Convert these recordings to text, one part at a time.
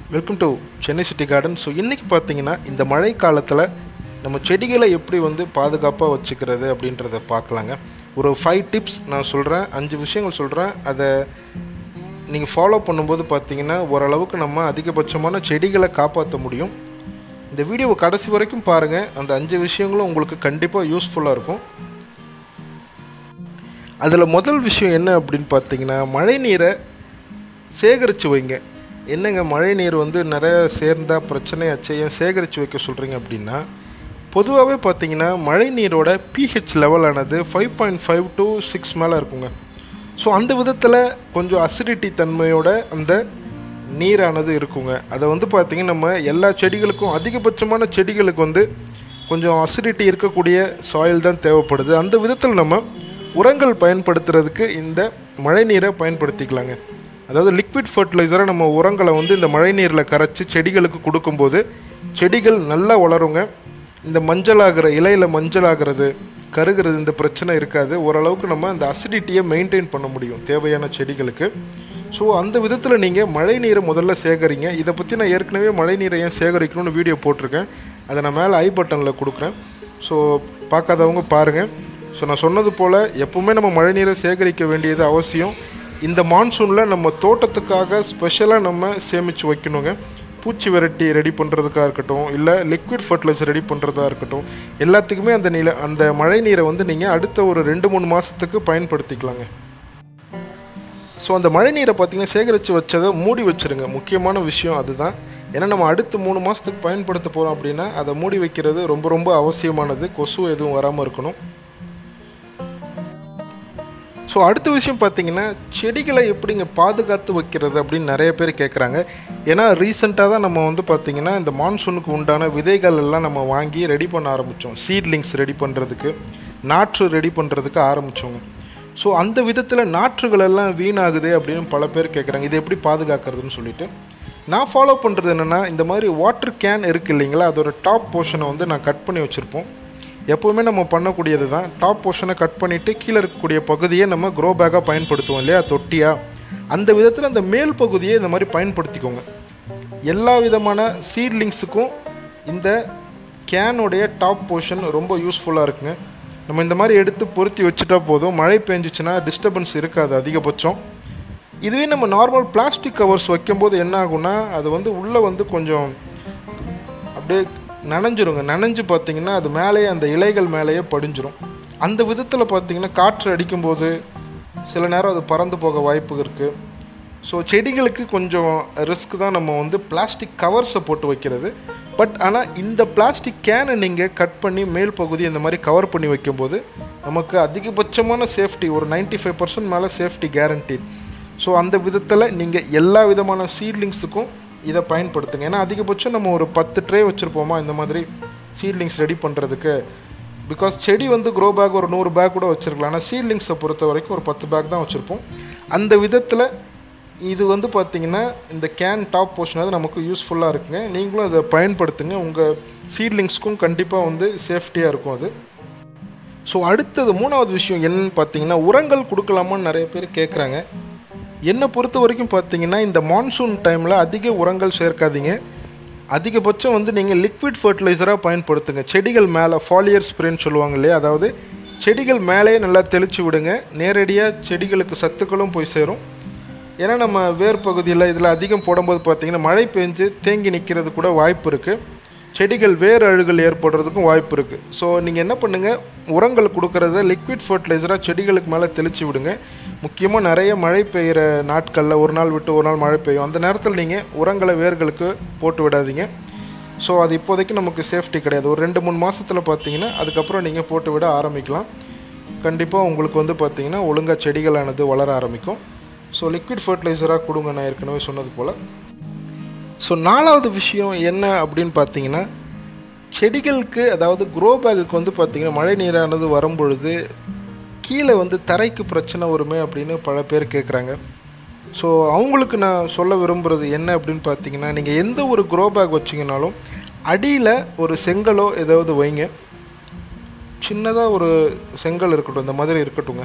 welcome to Chennai city garden so இன்றைக்கி பார்த்தீங்கன்னா இந்த மழை காலத்தில் நம்ம செடிகளை எப்படி வந்து பாதுகாப்பாக வச்சுக்கிறது அப்படின்றத பார்க்கலாங்க ஒரு ஃபைவ் டிப்ஸ் நான் சொல்கிறேன் அஞ்சு விஷயங்கள் சொல்கிறேன் அதை நீங்கள் ஃபாலோ பண்ணும்போது பார்த்தீங்கன்னா ஓரளவுக்கு நம்ம அதிகபட்சமான செடிகளை காப்பாற்ற முடியும் இந்த வீடியோவை கடைசி வரைக்கும் பாருங்கள் அந்த அஞ்சு விஷயங்களும் உங்களுக்கு கண்டிப்பாக யூஸ்ஃபுல்லாக இருக்கும் அதில் முதல் விஷயம் என்ன அப்படின்னு பார்த்தீங்கன்னா மழை நீரை சேகரித்து வைங்க என்னங்க மழை நீர் வந்து நிறைய சேர்ந்தால் பிரச்சனையாச்சு ஏன் சேகரித்து வைக்க சொல்கிறீங்க அப்படின்னா பொதுவாகவே பார்த்தீங்கன்னா மழை நீரோட பிஹெச் லெவலானது five point five to six மேலே இருக்குங்க ஸோ அந்த விதத்தில் கொஞ்சம் அசிடிட்டி தன்மையோட அந்த நீரானது இருக்குங்க அதை வந்து பார்த்திங்கன்னா நம்ம எல்லா செடிகளுக்கும் அதிகபட்சமான செடிகளுக்கு வந்து கொஞ்சம் அசிடிட்டி இருக்கக்கூடிய சாயில் தான் தேவைப்படுது அந்த விதத்தில் நம்ம உரங்கள் பயன்படுத்துறதுக்கு இந்த மழை நீரை பயன்படுத்திக்கலாங்க அதாவது லிக்விட் ஃபர்டிலைசரை நம்ம உரங்களை வந்து இந்த மழை நீரில் கரைச்சி செடிகளுக்கு கொடுக்கும்போது செடிகள் நல்லா வளருங்க இந்த மஞ்சளாகிற இலையில் மஞ்சளாகிறது கருகிறது இந்த பிரச்சனை இருக்காது ஓரளவுக்கு நம்ம அந்த அசிடிட்டியை மெயின்டைன் பண்ண முடியும் தேவையான செடிகளுக்கு ஸோ அந்த விதத்தில் நீங்கள் மழை நீரை முதல்ல சேகரிங்க இதை பற்றி நான் ஏற்கனவே மழை நீரை ஏன் சேகரிக்கணும்னு வீடியோ போட்டிருக்கேன் அதை நான் மேலே ஐ பட்டனில் கொடுக்குறேன் ஸோ பார்க்காதவங்க பாருங்கள் ஸோ நான் சொன்னது போல் எப்பவுமே நம்ம மழை நீரை சேகரிக்க வேண்டியது அவசியம் இந்த மான்சூனில் நம்ம தோட்டத்துக்காக ஸ்பெஷலாக நம்ம சேமித்து வைக்கணுங்க பூச்சி விரட்டி ரெடி பண்ணுறதுக்காக இருக்கட்டும் இல்லை லிக்விட் ஃபர்டிலைசர் ரெடி பண்ணுறதா இருக்கட்டும் எல்லாத்துக்குமே அந்த நில அந்த மழை நீரை வந்து நீங்கள் அடுத்த ஒரு ரெண்டு மூணு மாதத்துக்கு பயன்படுத்திக்கலாங்க ஸோ அந்த மழை நீரை பார்த்தீங்கன்னா சேகரித்து வச்சதை மூடி வச்சுருங்க முக்கியமான விஷயம் அதுதான் ஏன்னா நம்ம அடுத்து மூணு மாதத்துக்கு பயன்படுத்த போகிறோம் அப்படின்னா அதை மூடி வைக்கிறது ரொம்ப ரொம்ப அவசியமானது கொசு எதுவும் வராமல் இருக்கணும் ஸோ அடுத்த விஷயம் பார்த்தீங்கன்னா செடிகளை எப்படிங்க பாதுகாத்து வைக்கிறது அப்படின்னு நிறைய பேர் கேட்குறாங்க ஏன்னா ரீசெண்டாக தான் நம்ம வந்து பார்த்திங்கன்னா இந்த மான்சூனுக்கு உண்டான விதைகள் எல்லாம் நம்ம வாங்கி ரெடி பண்ண ஆரம்பித்தோம் சீட்லிங்ஸ் ரெடி பண்ணுறதுக்கு நாற்று ரெடி பண்ணுறதுக்கு ஆரம்பித்தோங்க ஸோ அந்த விதத்தில் நாற்றுகள் எல்லாம் வீணாகுது அப்படின்னு பல பேர் கேட்குறாங்க இதை எப்படி பாதுகாக்கிறதுன்னு சொல்லிட்டு நான் ஃபாலோ பண்ணுறது என்னென்னா இந்த மாதிரி வாட்டர் கேன் இருக்குது இல்லைங்களா அதோட டாப் போர்ஷனை வந்து நான் கட் பண்ணி வச்சுருப்போம் எப்போவுமே நம்ம பண்ணக்கூடியது தான் டாப் போர்ஷனை கட் பண்ணிவிட்டு கீழே இருக்கக்கூடிய பகுதியை நம்ம க்ரோ பேக்காக பயன்படுத்துவோம் இல்லையா தொட்டியாக அந்த விதத்தில் அந்த மேல் பகுதியை இந்த மாதிரி பயன்படுத்திக்கோங்க எல்லா விதமான சீட்லிங்ஸுக்கும் இந்த கேனுடைய டாப் போர்ஷன் ரொம்ப யூஸ்ஃபுல்லாக இருக்குங்க நம்ம இந்த மாதிரி எடுத்து பொருத்தி வச்சுட்டா போதும் மழை பெஞ்சிச்சுன்னா டிஸ்டர்பன்ஸ் இருக்காது அதிகபட்சம் இதுவே நம்ம நார்மல் பிளாஸ்டிக் கவர்ஸ் வைக்கும்போது என்ன ஆகும்னா அது வந்து உள்ளே வந்து கொஞ்சம் அப்படியே நனைஞ்சிருங்க நனைஞ்சு பார்த்தீங்கன்னா அது மேலேயே அந்த இலைகள் மேலேயே படிஞ்சிரும் அந்த விதத்தில் பார்த்தீங்கன்னா காற்று அடிக்கும்போது சில நேரம் அது பறந்து போக வாய்ப்பு இருக்குது ஸோ செடிகளுக்கு கொஞ்சம் ரிஸ்க் தான் நம்ம வந்து பிளாஸ்டிக் கவர்ஸை போட்டு வைக்கிறது பட் ஆனால் இந்த பிளாஸ்டிக் கேனை நீங்கள் கட் பண்ணி மேல் பகுதி இந்த மாதிரி கவர் பண்ணி வைக்கும்போது நமக்கு அதிகபட்சமான சேஃப்டி ஒரு நைன்ட்டி ஃபைவ் பர்சன்ட் மேலே சேஃப்டி கேரண்டி ஸோ அந்த விதத்தில் நீங்கள் எல்லா விதமான சீட்லிங்ஸுக்கும் இதை பயன்படுத்துங்க ஏன்னா அதிகபட்சம் நம்ம ஒரு பத்து ட்ரே வச்சுருப்போமா இந்த மாதிரி சீட்லிங்ஸ் ரெடி பண்ணுறதுக்கு பிகாஸ் செடி வந்து க்ரோ பேக் ஒரு நூறு பேக் கூட வச்சுருக்கலாம் ஆனால் சீட்லிங்ஸை பொறுத்த வரைக்கும் ஒரு பத்து பேக் தான் வச்சுருப்போம் அந்த விதத்தில் இது வந்து பார்த்திங்கன்னா இந்த கேன் டாப் போர்ஷன் அது நமக்கு யூஸ்ஃபுல்லாக இருக்குங்க நீங்களும் அதை பயன்படுத்துங்க உங்கள் சீட்லிங்ஸ்க்கும் கண்டிப்பாக வந்து சேஃப்டியாக இருக்கும் அது ஸோ அடுத்தது மூணாவது விஷயம் என்னன்னு பார்த்தீங்கன்னா உரங்கள் கொடுக்கலாமான்னு நிறைய பேர் கேட்குறாங்க என்னை பொறுத்த வரைக்கும் பார்த்தீங்கன்னா இந்த மான்சூன் டைமில் அதிக உரங்கள் சேர்க்காதீங்க அதிகபட்சம் வந்து நீங்கள் லிக்விட் ஃபர்டிலைசராக பயன்படுத்துங்க செடிகள் மேலே ஃபாலியர் ஸ்ப்ரேன்னு சொல்லுவாங்க இல்லையா அதாவது செடிகள் மேலேயே நல்லா தெளித்து விடுங்க நேரடியாக செடிகளுக்கு சத்துக்களும் போய் சேரும் ஏன்னா நம்ம வேர் பகுதியில் இதில் அதிகம் போடும்போது பார்த்திங்கன்னா மழை பெஞ்சு தேங்கி நிற்கிறது கூட வாய்ப்பு இருக்குது செடிகள் வேர் அழுகல் ஏற்படுறதுக்கும் வாய்ப்பு இருக்குது ஸோ நீங்கள் என்ன பண்ணுங்கள் உரங்கள் கொடுக்குறத லிக்விட் ஃபர்டிலைசராக செடிகளுக்கு மேலே தெளித்து விடுங்க முக்கியமாக நிறைய மழை பெய்கிற நாட்களில் ஒரு நாள் விட்டு ஒரு நாள் மழை பெய்யும் அந்த நேரத்தில் நீங்கள் உரங்களை வேர்களுக்கு போட்டு விடாதீங்க ஸோ அது இப்போதைக்கு நமக்கு சேஃப்டி கிடையாது ஒரு ரெண்டு மூணு மாதத்தில் பார்த்தீங்கன்னா அதுக்கப்புறம் நீங்கள் போட்டு விட ஆரம்பிக்கலாம் கண்டிப்பாக உங்களுக்கு வந்து பார்த்திங்கன்னா ஒழுங்காக செடிகளானது வளர ஆரம்பிக்கும் ஸோ லிக்விட் ஃபர்டிலைசராக கொடுங்க நான் ஏற்கனவே சொன்னது போல் ஸோ நாலாவது விஷயம் என்ன அப்படின்னு பார்த்தீங்கன்னா செடிகளுக்கு அதாவது க்ரோ பேக்குக்கு வந்து பார்த்திங்கன்னா மழை நீரானது வரும்பொழுது கீழே வந்து தரைக்கு பிரச்சனை வருமே அப்படின்னு பல பேர் கேட்குறாங்க ஸோ அவங்களுக்கு நான் சொல்ல விரும்புகிறது என்ன அப்படின்னு பார்த்தீங்கன்னா நீங்கள் எந்த ஒரு க்ரோ பேக் வச்சிங்கனாலும் அடியில் ஒரு செங்கலோ ஏதாவது வைங்க சின்னதாக ஒரு செங்கல் இருக்கட்டும் இந்த மாதிரி இருக்கட்டுங்க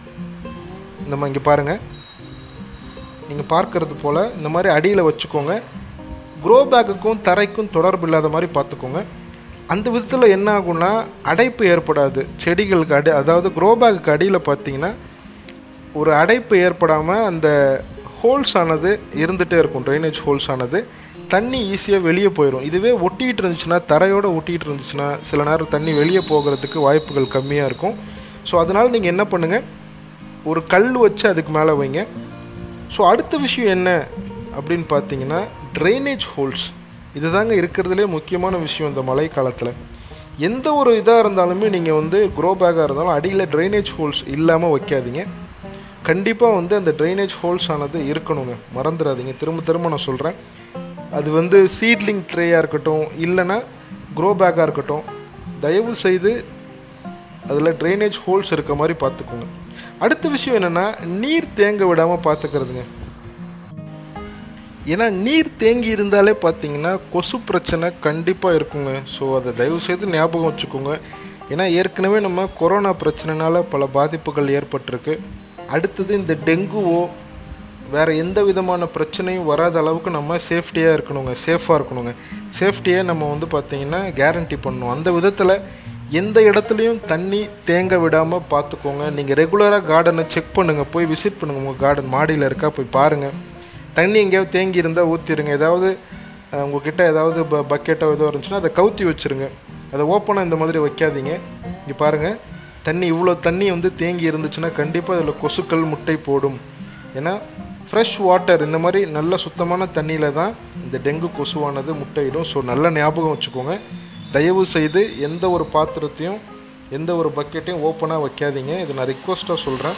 இந்த மாதிரி இங்கே பாருங்கள் நீங்கள் பார்க்கறது போல் இந்த மாதிரி அடியில் வச்சுக்கோங்க க்ரோ பேக்குக்கும் தரைக்கும் தொடர்பு இல்லாத மாதிரி பார்த்துக்கோங்க அந்த விதத்தில் என்ன ஆகும்னா அடைப்பு ஏற்படாது செடிகளுக்கு அடி அதாவது க்ரோ பேக்குக்கு அடியில் பார்த்தீங்கன்னா ஒரு அடைப்பு ஏற்படாமல் அந்த ஹோல்ஸ் ஆனது இருந்துகிட்டே இருக்கும் ட்ரைனேஜ் ஹோல்ஸ் ஆனது தண்ணி ஈஸியாக வெளியே போயிடும் இதுவே ஒட்டிகிட்டு இருந்துச்சுன்னா தரையோடு ஒட்டிகிட்டு இருந்துச்சுன்னா சில நேரம் தண்ணி வெளியே போகிறதுக்கு வாய்ப்புகள் கம்மியாக இருக்கும் ஸோ அதனால் நீங்கள் என்ன பண்ணுங்கள் ஒரு கல் வச்சு அதுக்கு மேலே வைங்க ஸோ அடுத்த விஷயம் என்ன அப்படின்னு பார்த்தீங்கன்னா ட்ரைனேஜ் ஹோல்ஸ் இதுதாங்க இருக்கிறதுலே முக்கியமான விஷயம் இந்த மழை காலத்தில் எந்த ஒரு இதாக இருந்தாலுமே நீங்கள் வந்து க்ரோ பேக்காக இருந்தாலும் அடியில் ட்ரைனேஜ் ஹோல்ஸ் இல்லாமல் வைக்காதீங்க கண்டிப்பாக வந்து அந்த ட்ரைனேஜ் ஹோல்ஸ் ஆனது இருக்கணுங்க மறந்துடாதீங்க திரும்ப திரும்ப நான் சொல்கிறேன் அது வந்து சீட்லிங் ட்ரேயாக இருக்கட்டும் இல்லைன்னா க்ரோ பேக்காக இருக்கட்டும் தயவு செய்து அதில் ட்ரைனேஜ் ஹோல்ஸ் இருக்க மாதிரி பார்த்துக்கோங்க அடுத்த விஷயம் என்னென்னா நீர் தேங்க விடாமல் பார்த்துக்கிறதுங்க ஏன்னா நீர் தேங்கி இருந்தாலே பார்த்தீங்கன்னா கொசு பிரச்சனை கண்டிப்பாக இருக்குங்க ஸோ அதை தயவு செய்து ஞாபகம் வச்சுக்கோங்க ஏன்னா ஏற்கனவே நம்ம கொரோனா பிரச்சனைனால பல பாதிப்புகள் ஏற்பட்டிருக்கு அடுத்தது இந்த டெங்குவோ வேறு எந்த விதமான பிரச்சனையும் வராத அளவுக்கு நம்ம சேஃப்டியாக இருக்கணுங்க சேஃபாக இருக்கணுங்க சேஃப்டியை நம்ம வந்து பார்த்திங்கன்னா கேரண்டி பண்ணணும் அந்த விதத்தில் எந்த இடத்துலையும் தண்ணி தேங்க விடாமல் பார்த்துக்கோங்க நீங்கள் ரெகுலராக கார்டனை செக் பண்ணுங்கள் போய் விசிட் பண்ணுங்கள் உங்கள் கார்டன் மாடியில் இருக்கா போய் பாருங்கள் தண்ணி எங்கேயாவது தேங்கி இருந்தால் ஊற்றிடுங்க ஏதாவது அஹ், உங்ககிட்ட ஏதாவது ப பக்கெட்டோ ஏதோ இருந்துச்சுன்னா அதை கவுத்தி வச்சுருங்க அதை ஓப்பனாக இந்த மாதிரி வைக்காதீங்க இங்கே பாருங்கள் தண்ணி இவ்வளோ தண்ணி வந்து தேங்கி இருந்துச்சுன்னா கண்டிப்பாக அதில் கொசுக்கள் முட்டை போடும் ஏன்னா ஃப்ரெஷ் வாட்டர் இந்த மாதிரி நல்ல சுத்தமான தண்ணியில் தான் இந்த டெங்கு கொசுவானது முட்டையிடும் ஸோ நல்ல ஞாபகம் வச்சுக்கோங்க தயவு செய்து எந்த ஒரு பாத்திரத்தையும் எந்த ஒரு பக்கெட்டையும் ஓப்பனாக வைக்காதீங்க இதை நான் ரிக்வஸ்ட்டாக சொல்கிறேன்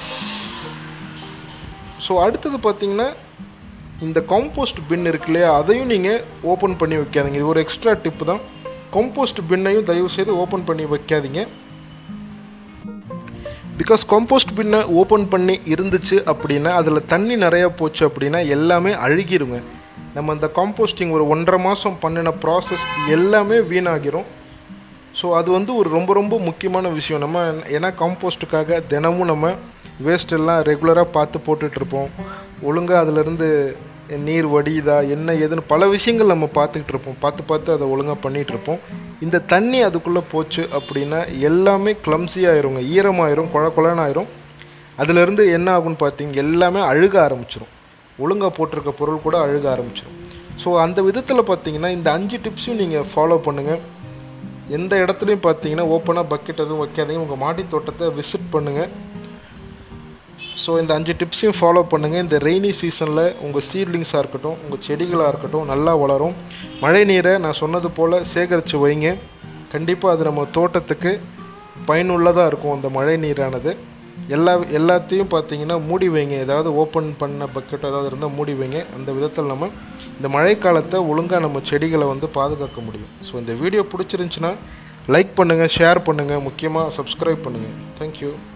ஸோ அடுத்தது பார்த்தீங்கன்னா இந்த காம்போஸ்ட் பின் இருக்கு இல்லையா அதையும் நீங்கள் ஓப்பன் பண்ணி வைக்காதீங்க இது ஒரு எக்ஸ்ட்ரா டிப்பு தான் காம்போஸ்ட் பின்னையும் தயவு செய்து ஓப்பன் பண்ணி வைக்காதீங்க பிகாஸ் காம்போஸ்ட் பின்னை ஓப்பன் பண்ணி இருந்துச்சு அப்படின்னா அதில் தண்ணி நிறையா போச்சு அப்படின்னா எல்லாமே அழுகிருங்க நம்ம அந்த காம்போஸ்டிங் ஒரு ஒன்றரை மாதம் பண்ணின ப்ராசஸ் எல்லாமே வீணாகிரும் ஸோ அது வந்து ஒரு ரொம்ப ரொம்ப முக்கியமான விஷயம் நம்ம ஏன்னா காம்போஸ்ட்டுக்காக தினமும் நம்ம வேஸ்ட் எல்லாம் ரெகுலராக பார்த்து போட்டுட்ருப்போம் ஒழுங்காக அதிலிருந்து நீர் வடியுதா என்ன ஏதுன்னு பல விஷயங்கள் நம்ம பார்த்துக்கிட்டு இருப்போம் பார்த்து பார்த்து அதை ஒழுங்காக பண்ணிகிட்டு இருப்போம் இந்த தண்ணி அதுக்குள்ளே போச்சு அப்படின்னா எல்லாமே கிளம்ஸி ஆயிருங்க ஈரமாயிரும் குழ குழன்னு ஆயிரும் அதுலேருந்து என்ன ஆகும்னு பார்த்தீங்க எல்லாமே அழுக ஆரம்பிச்சிரும் ஒழுங்காக போட்டிருக்க பொருள் கூட அழுக ஆரம்பிச்சிரும் ஸோ அந்த விதத்தில் பார்த்தீங்கன்னா இந்த அஞ்சு டிப்ஸையும் நீங்கள் ஃபாலோ பண்ணுங்கள் எந்த இடத்துலையும் பார்த்தீங்கன்னா ஓப்பனாக பக்கெட் எதுவும் வைக்காதீங்க உங்கள் மாடி தோட்டத்தை விசிட் பண்ணுங்கள் ஸோ இந்த அஞ்சு டிப்ஸையும் ஃபாலோ பண்ணுங்கள் இந்த ரெய்னி சீசனில் உங்கள் சீட்லிங்ஸாக இருக்கட்டும் உங்கள் செடிகளாக இருக்கட்டும் நல்லா வளரும் மழை நீரை நான் சொன்னது போல் சேகரித்து வைங்க கண்டிப்பாக அது நம்ம தோட்டத்துக்கு பயனுள்ளதாக இருக்கும் அந்த மழை நீரானது எல்லா எல்லாத்தையும் பார்த்தீங்கன்னா மூடி வைங்க ஏதாவது ஓப்பன் பண்ண பக்கெட் ஏதாவது இருந்தால் மூடி வைங்க அந்த விதத்தில் நம்ம இந்த மழைக்காலத்தை ஒழுங்காக நம்ம செடிகளை வந்து பாதுகாக்க முடியும் ஸோ இந்த வீடியோ பிடிச்சிருந்துச்சுன்னா லைக் பண்ணுங்கள் ஷேர் பண்ணுங்கள் முக்கியமாக சப்ஸ்கிரைப் பண்ணுங்கள் தேங்க்யூ